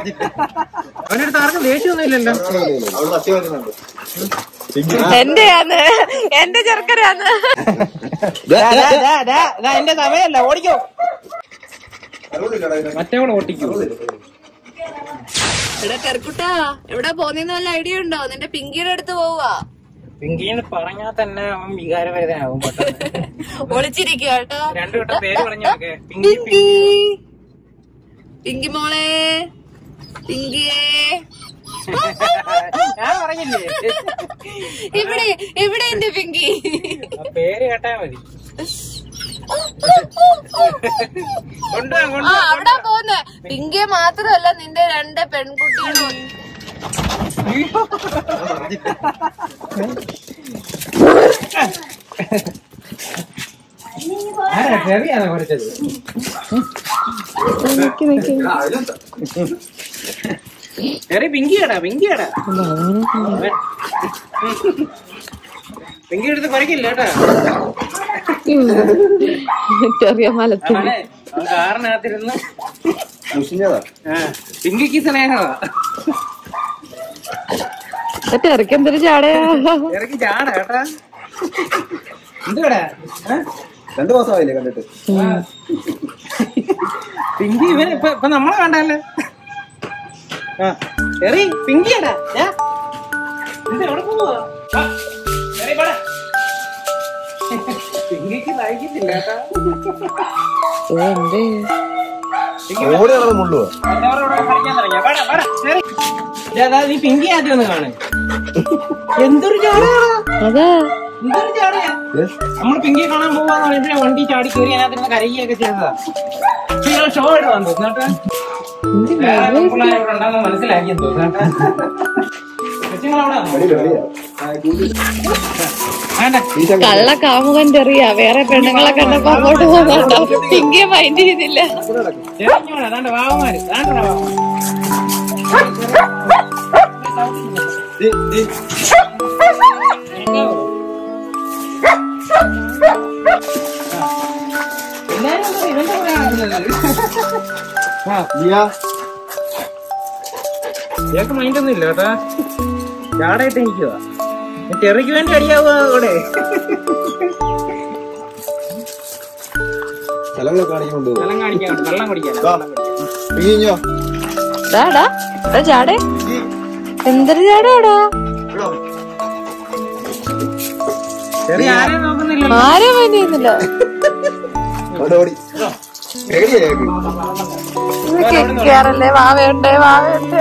അവന്റെ അടുത്ത് ആർക്കും ദേഷ്യമൊന്നും ഇല്ലല്ലോ അവള് പച്ച വരുന്നുണ്ട് എന്റെയാന്ന് എന്റെ ചെറുക്കനാന്ന് ദാ, ദാ, ദാ, ദാ, ദാ, എന്റെ സമയമല്ല ഓടിക്കോ അറുപതില്ലടാ ഇതിന്. മറ്റവളെ ഓട്ടിക്കോ എടാ കെർക്കുട്ടാ എവിടെ പോന്നെന്ന് വല്ല ഐഡിയ ഉണ്ടോ നിന്റെ പിങ്കിയുടെ അടുത്ത് പോവാ പിങ്കിന്ന് പറഞ്ഞാൽ തന്നെ അവൻ വികാരവേദനാവും പെട്ടെന്ന് ഒളിച്ചിരിക്കുക കേട്ടോ രണ്ടു വട്ടം പേര് പറഞ്ഞു നോക്കെ പിങ്കി പിങ്കി പിങ്കി മോളെ പിങ്കിയേ ഞാൻ പറഞ്ഞില്ലേ ഇവിടെ എവിടെ എന്റെ പിങ്കി ആ പേര് കേട്ടാ മതി കൊണ്ടുപോകാം ആ അവിടെ പോന്നെ പിങ്കിയെ മാത്രമല്ല നിന്റെ രണ്ട് പെൺകുട്ടികളും ആരാ ചെറിയാണോ കുറച്ചത് ചെറിയ പിങ്കിയാടാ പിങ്കിയാടാ പിങ്കി എടുത്ത് കുറയ്ക്കില്ല കേട്ടാ ചെറിയ മലത്ത് അവനെ അവൻ കാറിനകത്തിരുന്ന് മുഷിഞ്ഞതാ ആ, പിങ്കിക്ക് സ്നേഹമാ ഇറക്കി എന്തൊരു ചാടയാ ഇറക്കി ചാടാ കേട്ടാ എന്തുവാടാ ഏ? രണ്ടു മാസമായില്ലേ കണ്ടിട്ട് പിങ്കി ഇവൻ ഇപ്പൊ ഇപ്പൊ നമ്മളെ കണ്ടല്ലേ ആ എറി പിങ്കിയാടാ ഏ? ഇത് എവിടെ പോവാ ആ, എറി, വാടാ. പിങ്കിക്ക് സഹിക്കത്തില്ല കേട്ടാ പിങ്കി ഓടി നടന്ന് മുള്ളുവാ എല്ലാവരും ഇവിടെ കളിക്കാൻ തുടങ്ങിയ വാടാ വാടാ എറി. ദേ, ദാ, നീ പിങ്കി ആദ്യം ഒന്ന് കാണേ എന്തൊരു ചാടയാ അതാ എന്തൊരു ചാടയാ നമ്മൾ പിങ്കി കാണാൻ പോവാന്ന് പറയുമ്പോഴേ വണ്ടി ചാടി കയറി അതിനകത്ത് കരയുകയൊക്കെ ചെയ്തതാ ഇയാൾ ഷോ ആയിട്ട് വന്നു എന്നിട്ട് വേറെ പെൺപിള്ളേര് ഇവിടെ ഉണ്ടെന്ന് മനസ്സിലാക്കിയെന്ന് തോന്നുന്നു കേട്ടോ. കൊച്ചുങ്ങളവിടെ വന്നോ? വെളിയില് വെളിയാ വേണ്ട. കള്ള കാമുകൻ ചെറിയ വേറെ പെണ്ണുങ്ങളെ കണ്ടപ്പോ അങ്ങോട്ട് പോകുന്നുണ്ടോ പിങ്കിയെ മൈൻഡ് ചെയ്തില്ല ചെറിഞ്ഞോളാ, ദാണ്ട വാവന്മാര്. ദാണ്ടെടാ വാവ. ദേ, ദേ. എല്ലാരും കൂടെ ഇവന്റെ കൂടെ നടക്കുന്നത്. ആ, ലിയ ഇയാൾക്ക് മൈൻഡ് ഒന്നും ഇല്ല കേട്ടാ ചാടായിട്ട് നിൽക്കുക ചെറിക്ക് വേണ്ടി അടിയാവുക ഇവിടെ സ്ഥലങ്ങളൊക്കെ കാണിക്കുന്നുണ്ട് വെള്ളം കാണിക്കാൻ വെള്ളം കുടിക്കാൻ പിഴിഞ്ഞോ ഡാടാ ചാടേ എന്തൊരു ചാടാടാ ചെറിയ ആരെയും നോക്കുന്നില്ല ആരും മൈൻഡ് ചെയ്യുന്നില്ല അവിടെ ഓടി പേടിയാ കേറല്ലേ വാവയുണ്ട് വാവയുണ്ട്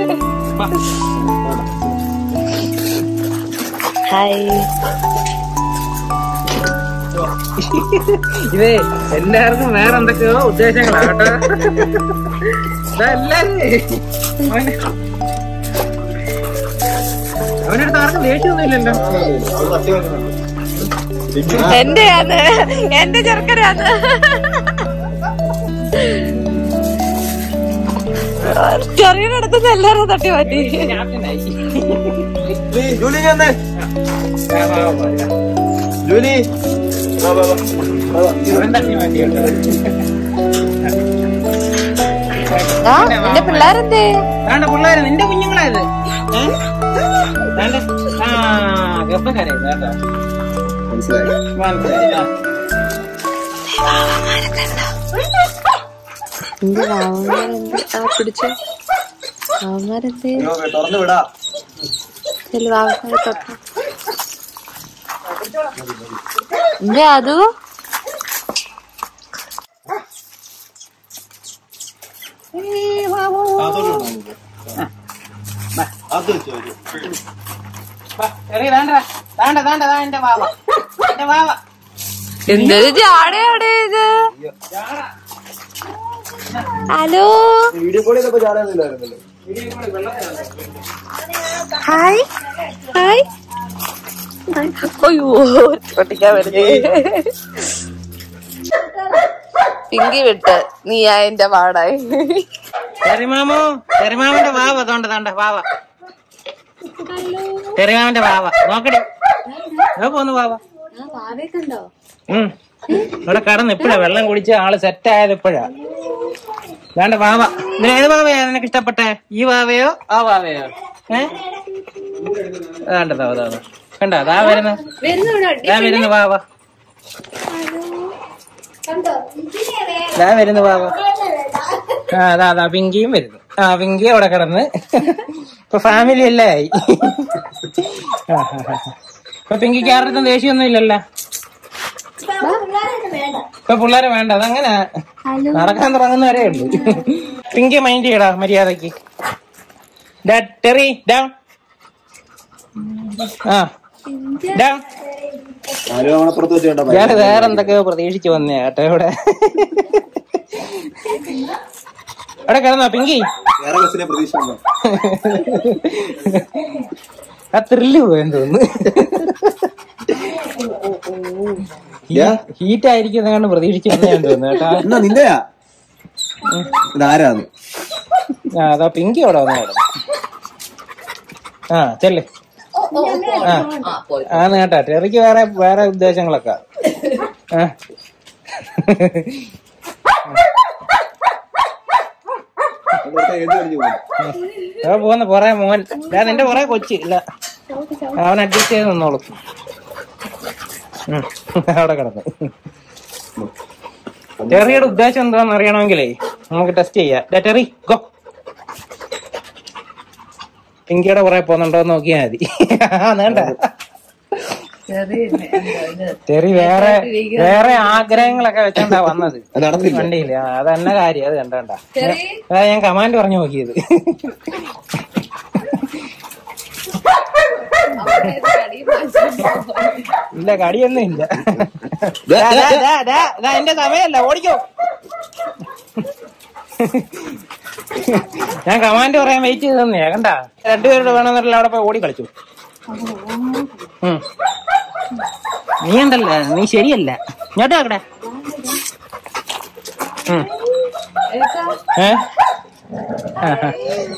ഹായ് ഇതേ എല്ലാവർക്കും വേറെ എന്തൊക്കെയോ ഉദ്ദേശങ്ങളാ കേട്ടോ ഇതാ എല്ലാരും അവന് അവനടുത്ത് ആർക്കും ദേഷ്യമൊന്നും ഇല്ലല്ലോ അവള് പച്ച വരുന്നുണ്ട് എന്റെയാന്ന് എന്റെ ചെറുക്കനാന്ന് ചെറിയ അടുത്തുനിന്ന് എല്ലാരും തട്ടി മാറ്റി ക്യാപ്റ്റനായി ജൂലി ഇങ്ങ് വന്നേ ജൂലി വാ, വാ, വാ. വാ, വാ. ഇവൻ തട്ടി മാറ്റി കേട്ടോ. ആ എന്റെ പിള്ളേരെന്തേ വേണ്ട പിള്ളേര് നിന്റെ കുഞ്ഞുങ്ങളായത് ഏ? വേണ്ട ആ ഗപ്പക്കരയത് കേട്ടോ മനസ്സിലായി മനസ്സിലായി ആ. എന്റെ വാവന്മാരെന്ത് ആ പിടിച്ചു വാവന്മാരെന്തേ അയ്യോ, തുറന്നു വിടാ ചെല്ലു വാവന്മാരെ തൊട്ടു എന്തേ അതു അത് വെച്ചോ വാ, ചെറിയ വേണ്ട വേണ്ട വേണ്ട ദാ എന്റെ വാവ എന്റെ വാവ എന്തൊരു ജാടയാടെ ഇത് ഹലോ വീഡിയോ കോൾ ചെയ്തപ്പോ ചാടാനില്ലായിരുന്നല്ലോ ഹായ് ഹായ് അയ്യോ പൊട്ടിക്കാൻ വരുന്നേ പിങ്കി വിട്ട് നീ എന്റെ പാടായി ചെറിമാമോ ചെറിമാമന്റെ വാവ തോണ്ട തോണ്ട വാവ ചെറിമാമന്റെ വാവ നോക്കടി എവിടെ പോന്നു വാവ ഉം ഇവിടെ കടന്ന് ഇപ്പഴാ വെള്ളം കുടിച്ച് ആള് സെറ്റ് ആയത് ഇപ്പഴാ വേണ്ട വാവ ഇതിൽ ഏത് വാവയാ നിനക്ക് ഇഷ്ടപ്പെട്ടെ ഈ വാവയോ ആ വാവയോ ഏ കണ്ടതാ അതാ കണ്ട അതാ വരുന്ന ദാ വരുന്നു വാവ ദാ വരുന്നു വാവ ആ അതാ അതാ പിങ്കിയും വരുന്നു ആ പിങ്കി അവിടെ കിടന്ന് ഇപ്പൊ ഫാമിലി എല്ലാം ആയി ആ, ആ, ആ. ഇപ്പൊ പിങ്കിക്ക് ആരുടെ ദേഷ്യമൊന്നും ഇല്ലല്ലോ ഇപ്പൊ പിള്ളേരെ വേണ്ട അതങ്ങനെ നടക്കാൻ തുടങ്ങുന്നവരേ ഉള്ളൂ പിങ്കി മൈൻഡ് ചെയ്യടാ മര്യാദക്ക് ഡാ, ടെറി ഡൗൺ ആ ഡൗൺ ആരും അവണപ്പുറത്ത് വെച്ച് കണ്ട ഇയാള് വേറെ എന്തൊക്കെയോ പ്രതീക്ഷിച്ചു വന്നേ കേട്ടോ ഇവിടെ അവിടെ കിടന്നോ പിങ്കി വേറെ ബസ്സിനെ പ്രതീക്ഷ ഉണ്ടോ ആ ത്രില്ല് പോയെന്ന് തോന്നുന്നു ഹീറ്റ് ആയിരിക്കും കണ്ട് പ്രതീക്ഷിച്ചു വന്നേന്ന് തോന്നുന്നു കേട്ടോ എന്നാ നിന്റെയാ ഇതാരാന്ന് ആ അതാ പിങ്കി അവിടെ വന്നു കിടന്നു ആ ചെല്ലേ ആ ആണ് കേട്ടാ ടെറിക്ക് വേറെ വേറെ ഉദ്ദേശങ്ങളൊക്കെ ആ ഇവിടുത്തെ ഏത് കഴിഞ്ഞു പോകും ആ പോകുന്ന കൊറേ മോൻ ഞാൻ നിന്റെ കൊറേ കൊച്ച് ഇല്ല അവൻ അഡ്ജസ്റ്റ് ചെയ്ത് നിന്നോളും ഉം. അവിടെ കിടന്നു ടെറിയുടെ ഉദ്ദേശം എന്താന്ന് അറിയണമെങ്കിലേ നമുക്ക് ടെസ്റ്റ് ചെയ്യാം ദേ ടെറി ഗോ പിങ്കിയുടെ കുറെ പോന്നുണ്ടോ എന്ന് നോക്കിയാ മതി ആ വേണ്ട ടെറി വേറെ വേറെ ആഗ്രഹങ്ങളൊക്കെ വെച്ചോണ്ടാ വന്നത് അത് നടന്നില്ല വണ്ടിയില്ല ആ, അതന്നെ കാര്യം അത് കണ്ടണ്ട അതാ ഞാൻ കമാൻഡ് പറഞ്ഞു നോക്കിയത് ഇല്ല കടിയൊന്നും ഇല്ല ദാ, ദാ, ദാ, ദാ, ദാ, ദാ, ദാ, എന്റെ സമയമല്ല ഓടിക്കോ ഞാൻ കമാൻഡ് പറയാൻ വെയിറ്റ് ചെയ്ത് തന്നെയാ കണ്ടാ രണ്ടുപേരോട് വേണമെന്നല്ല അവിടെ പോയി ഓടി കളിച്ചു ഉം. നീ ഉണ്ടല്ല നീ ശരിയല്ല ഇങ്ങോട്ട് നോക്കട്ടെ ഉം. ഏ ആ, ആ.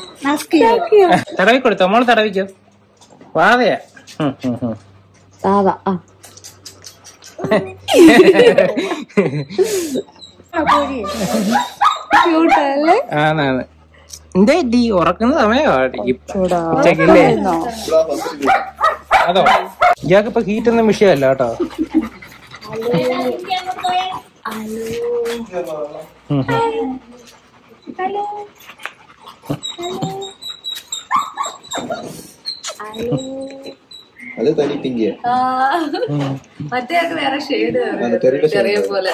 തടവി കൊടുത്തോ മോള് തടവിക്കോ വാതയാ ഉം, ഉം, ഉം. സാധാ ആ ക്യൂട്ടല്ലേ ആന്നാന്ന് എന്തേ ഡി ഉറക്കുന്ന സമയമാണ് ഉച്ചക്കല്ലേ അതോ ഇയാൾക്ക് ഇപ്പൊ ഹീറ്റ് ഒന്നും വിഷയമല്ല കേട്ടോ ഉം, ഉം. അത് തനി പിങ്കിയ മറ്റേ വേറെ ഷെയ്ഡ് തെറിയുടെ ചെറിയ പോലെ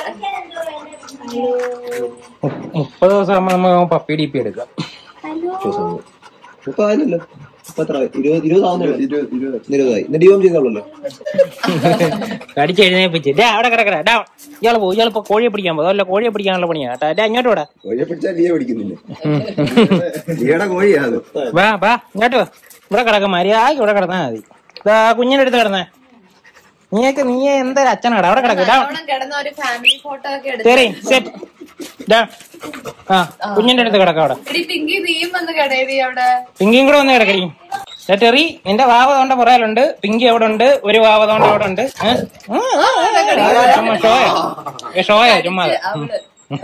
മു- മുപ്പത് ദിവസം ആകുമ്പോ നമുക്ക് പപ്പി ഡി പി എടുക്കാം ഇപ്പൊ ആയില്ലല്ലോ ഇപ്പൊ എത്ര ഇരുപത് ഇരുപതാവുന്നില്ല ഇരുപതായി ഇന്ന് ഡിവോം ചെയ്തോളല്ലോ കടിച്ച് എഴുന്നേപ്പിച്ച് ഡാ അവിടെ കിടക്കട ഡാ ഇയാള് പോകും ഇയാളിപ്പോ കോഴിയെ പിടിക്കാൻ പോകും അല്ല കോഴിയെ പിടിക്കാനുള്ള പണിയാ കേട്ടാ ഡാ ഇങ്ങോട്ട് വിടാ കോഴിയെ പിടിച്ചാൽ ലിയ പിടിക്കുന്നില്ല ലിയയുടെ കോഴിയാ അത് വാ വാ ഇങ്ങോട്ട് വാ ഇവിടെ കിടക്ക മര്യാദക്ക് ഇവിടെ കിടന്നാ മതി ഇതാ കുഞ്ഞിന്റെ അടുത്ത് കിടന്നേ നീയൊക്കെ നീ എന്തൊരു അച്ഛനാടാ അവിടെ കിടക്ക് ഡാ കിടന്ന ഒരു ഫാമിലി ഫോട്ടോ ഒക്കെ എടുത്തു തെറി സെറ്റ് ഡാ ആ കുഞ്ഞിന്റെ അടുത്ത് കിടക്ക അവിടെ എടി പിങ്കി നീയും വന്ന് കിടയടി അവിടെ പിങ്കിയും കൂടെ വന്ന് കിടക്കടി ദാ ടെറി എന്റെ വാവ തോണ്ട പുറകിലുണ്ട് പിങ്കി അവിടെ ഉണ്ട് ഒരു വാവ തോണ്ട അവിടെ ഉണ്ട് ഏ? ആ, ആ, ആ, ചുമ്മാ ഷോയാ ഏ, ഷോയാ ചുമ്മാ അവള്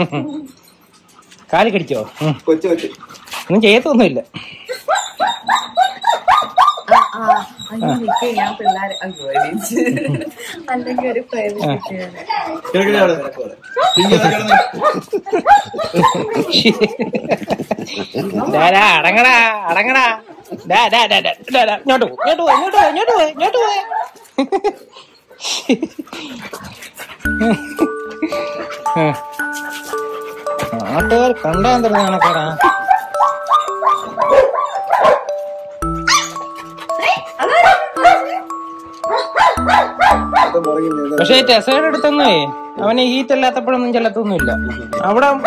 കാല് കടിച്ചോ ഉം. കൊച്ചു കൊച്ചു ഒന്നും ചെയ്യത്തൊന്നുമില്ല ആ, അയ്യോ നിക്ക് ഞാൻ പിള്ളേരെ അയ്യോ എണീച്ച്. അല്ലെങ്കിൽ ഒരു പ്രേമിച്ചിട്ട് ഡാ, ഡാ, അടങ്ങടാ അടങ്ങടാ ഡാ, ഡാ, ഡാ, ഡാ, ഡാ, ഡാ, ഇങ്ങോട്ട് പോ ഇങ്ങോട്ട് പോ ഇങ്ങോട്ട് പോ ഇങ്ങോട്ട് പോ ഇങ്ങോട്ട് പോ നാട്ടുകാർ കണ്ടാൻ തരുന്ന കണക്കാടാ പക്ഷെ ടെസയുടെ അടുത്തൊന്നേ അവന് ഹീറ്റ് അല്ലാത്തപ്പോഴൊന്നും ചെല്ലത്തൊന്നുമില്ല അവിടെ ഉം.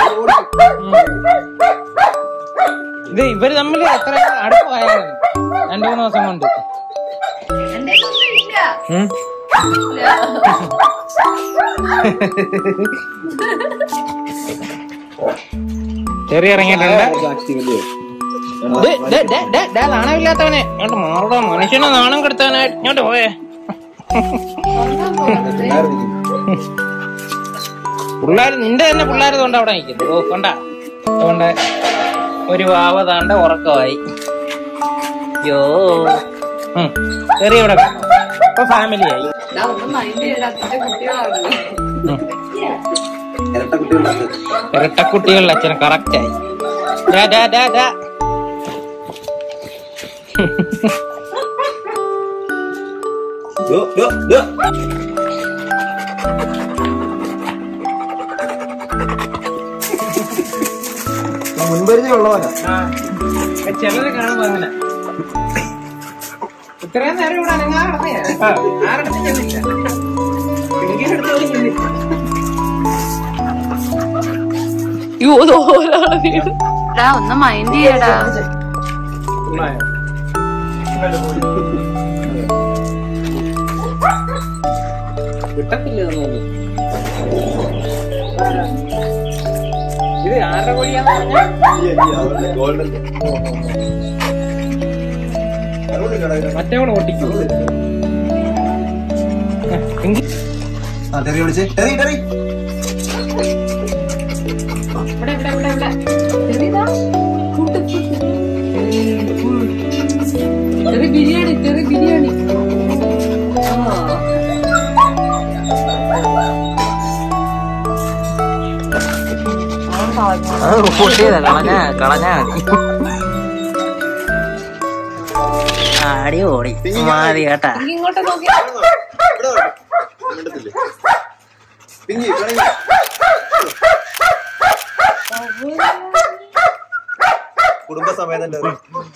ഇത് ഇവര് തമ്മിൽ എത്ര അടുപ്പമായിരുന്നു രണ്ടു മൂന്ന് ദിവസം കൊണ്ട് എന്റെ ഒന്നും ഇല്ല ഉം. ചെറിയ ഇറങ്ങിയിട്ടുണ്ട് ദേ, ദേ, ദേ, ദേ, ദേ, നാണമില്ലാത്തവനെ ഇങ്ങോട്ട് മാറുക മനുഷ്യനെ നാണം കെടുത്താനായിട്ട് ഇങ്ങോട്ട് പോയേ പിള്ളേര് നിന്റെ തന്നെ പിള്ളേര് തൊണ്ട അവിടെ നിൽക്കുന്നു ഓ കൊണ്ട അതുകൊണ്ട് ഒരു വാവ താണ്ട ഉറക്കമായി യോ ചെറിയ ഇവിടെ ഇപ്പൊ ഫാമിലി ആയി ഞാൻ ഒന്നും മൈൻഡ് ചെയ്താത്തിന്റെ കുട്ടികളാണ് ഉം. ഇരട്ട കുട്ടികളുണ്ട് ഇരട്ടക്കുട്ടികളുടെ അച്ഛന് കറക്റ്റ് ആയി ഡാ, ഡാ, ഡാ, ഡാ. ഡോ, ഡോ, ഡോ. ആ, മുൻപരിചയം ഉള്ളവരാ ആ, ചിലരെ കാണുമ്പോ അങ്ങനെ ഇത്രയും നേരം ഇവിടെ അനങ്ങാതെ നടന്നയാ. ആരുടെ ചെന്നില്ല പിങ്കിയുടെ അടുത്ത് പോലും ചെന്നില്ല യോ ഒരാള് വീട് എടാ ഒന്ന് മൈൻഡ് ചെയ്യടാ ഉള്ളായോ? വിട്ടത്തില്ല ഇതൊന്നും ഇനി. ഇത് ആരുടെ കോഴിയാന്ന് പറഞ്ഞാ ഗോൾഡൻ മറ്റേ കൂടെ ഓട്ടിക്കൂ ആ ടെറി വിളിച്ച് ടെറി ടെറി ഇവിടെ ഇവിടെ ഇവിടെ ഇവിടെ ചെറിയതാ കൂട്ട് ചെറിയ ബിരിയാണി ചെറിയ ബിരിയാണി ആ അത് റിപ്പോർട്ട് ചെയ്ത കളഞ്ഞ കളഞ്ഞാ മതി അടിപൊളി മാറി കേട്ടാ ഇങ്ങോട്ട് നോക്കി പിങ്കി പിണങ്ങി. കുടുംബസമേതം ടെറി